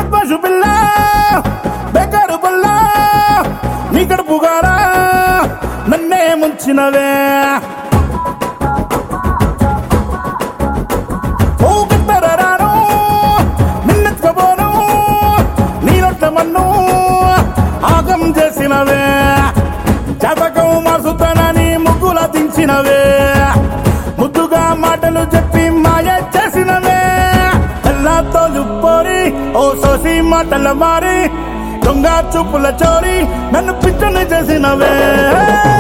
బద్మాషు పిల్ల బేకారు పుల్ల నీ కడుపు గారా నన్నే ముంచినవే ఊగిద్దరాను నిన్నెత్తుకోబోను నీ నొట్ట మన్ను ఆగం చేసినవే జాతకం మార్చుతానని ముగ్గుల దించినవే ముద్దుగా మాటలు చెప్పి మాయ చేసినవే ఎల్లాతో పోరి ఓ సోసి మాటల మారి దొంగ చూపుల చోరి నన్ను పిచ్చని చేసినవే